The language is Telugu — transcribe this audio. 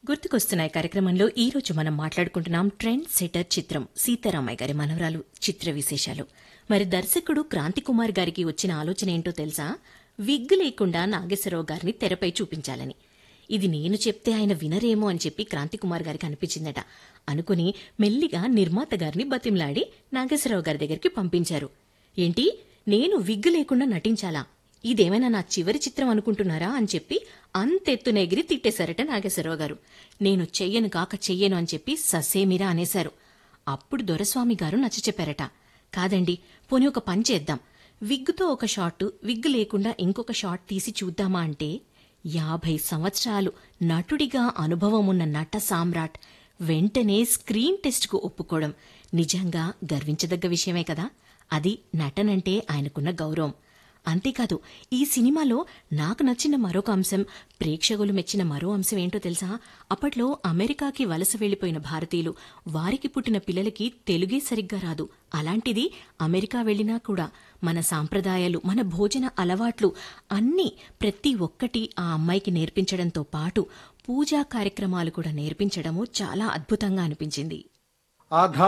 గుర్తుకొస్తున్నాయి కార్యక్రమంలో ఈ రోజు మనం మాట్లాడుకుంటున్నాం ట్రెండ్ సెటర్ చిత్రం సీతారామయ్య గారి మనవరాలు చిత్ర విశేషాలు మరి దర్శకుడు క్రాంతి కుమార్ గారికి వచ్చిన ఆలోచన ఏంటో తెలుసా విగ్ లేకుండా నాగేశ్వరరావు గారిని తెరపై చూపించాలని ఇది నేను చెప్తే ఆయన వినరేమో అని చెప్పి క్రాంతి కుమార్ గారికి అనిపించిందట అనుకుని మెల్లిగా నిర్మాత గారిని బతిమలాడి నాగేశ్వరరావు గారి దగ్గరికి పంపించారు ఏంటి నేను విగ్ లేకుండా నటించాలా ఇదేమైనా నా చివరి చిత్రం అనుకుంటున్నారా అని చెప్పి అంతెత్తున ఎగిరి తిట్టేశారట నాగేశ్వరరావు గారు నేను చెయ్యను కాక చెయ్యను అని చెప్పి ససేమిరా అనేశారు అప్పుడు దొరస్వామి గారు నచ్చ చెప్పారట కాదండి పోనీ ఒక పని చేద్దాం విగ్గుతో ఒక షాట్ విగ్ లేకుండా ఇంకొక షాట్ తీసి చూద్దామా అంటే యాభై సంవత్సరాలు నటుడిగా అనుభవం ఉన్న నట సామ్రాట్ వెంటనే స్క్రీన్ టెస్ట్కు ఒప్పుకోవడం నిజంగా గర్వించదగ్గ విషయమే కదా అది నటనంటే ఆయనకున్న గౌరవం అంతేకాదు ఈ సినిమాలో నాకు నచ్చిన మరొక అంశం ప్రేక్షకులు మెచ్చిన మరో అంశం ఏంటో తెలుసా అప్పట్లో అమెరికాకి వలస వెళ్లిపోయిన భారతీయులు వారికి పుట్టిన పిల్లలకి తెలుగే సరిగ్గా రాదు అలాంటిది అమెరికా వెళ్లినా కూడా మన సాంప్రదాయాలు మన భోజన అలవాట్లు అన్నీ ప్రతి ఒక్కటి ఆ అమ్మాయికి నేర్పించడంతో పాటు పూజా కార్యక్రమాలు కూడా నేర్పించడము చాలా అద్భుతంగా అనిపించింది ఆధార్